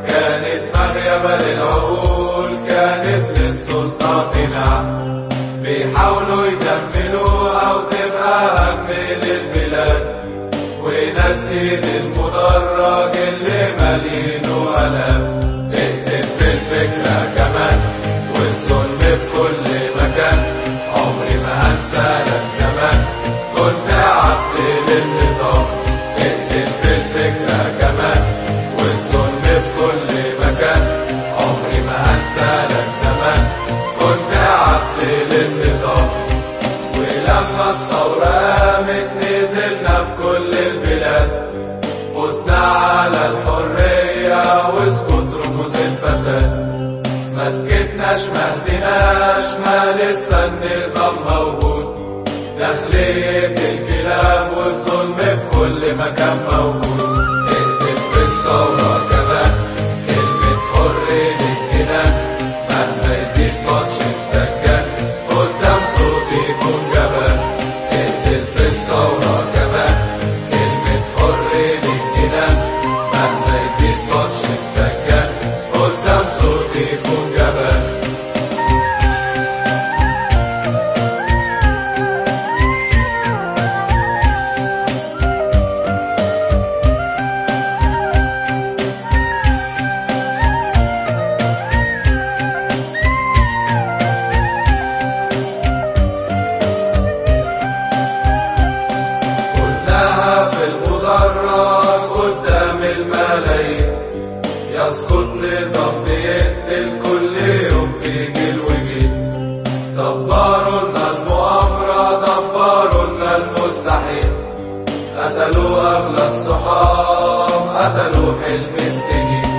كانت مغيبة للعقول كانت للسلطة نعم بيحاولوا يكملوا أو تبقى هم للبلاد ونسيت المدرج اللي مالينه ألم اهتم في الفكرة كمان والظلم في كل مكان عمري ما هنسى لك زمان كنت عبد للنظام اهتم في الفكرة كمان والظلم في كل مكان عمري ما هنسى لك زمان كنت عبد للنظام ولما الثورة قامت نزلنا في كل البلاد خدنا على الحرية واسكت رموز الفساد ما سكتناش ما هديناش ما لسه النظام موجود داخلية الكلاب والظلم في كل مكان موجود اكتب في الثورة كمان كلمة حر للجنان مهما يزيد بطش السجان قدام صوتي يكون جبان اقتل في الثورة كمان كلمة حر للجنان مهما يزيد بطش السجان قدام صوتي يكون جبان كلها في المدرج قدام الملايين يسقط نظام بيقتل كل يوم في جيل وجيل دبروا لنا المؤامرة دبروا لنا المستحيل قتلوا أغلى الصحاب قتلوا حلم السنين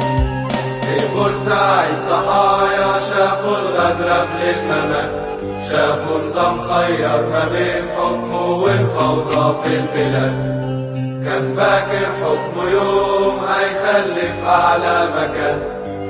في بورسعيد ضحايا شافوا الغدر قبل الممات شافوا نظام خير ما بين حكمه والفوضى في البلاد كان فاكر حكمه يوم هيخلف أعلى مكان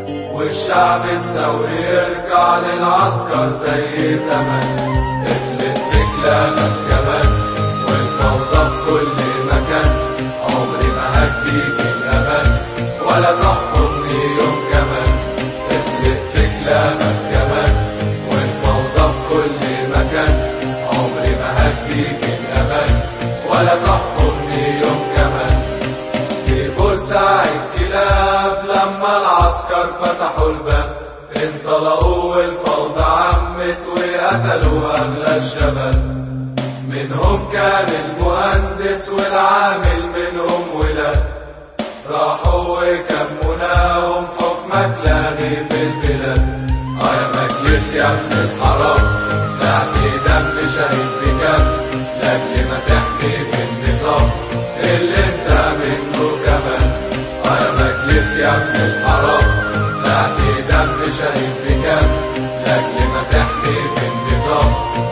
والشعب الثوري يرجع للعسكر زي زمان اخلق رجلانك كمان والفوضى في كل مكان عمري ما هديك الأمان ولا تحكمني يوم كمان اخلق رجلانك كمان والفوضى في كل مكان عمري ما هديك الأمان ولا تحكمني يوم كمان في بورسعيد كلاب لما العسكر فتحوا الباب انطلقوا والفوضى عمت وقتلوا أغلى الشباب منهم كان المهندس والعامل منهم ولاد راحوا وكموناهم حكمك لاغي في البلاد اه يا مجلس يا ابن الحرام نعطي دم شهيد بكام لاجل ما تحمي في النظام اللي انت منه كمان اه يا مجلس يا ابن الحرام نعطي دم شهيد بكام لاجل ما تحمي في النظام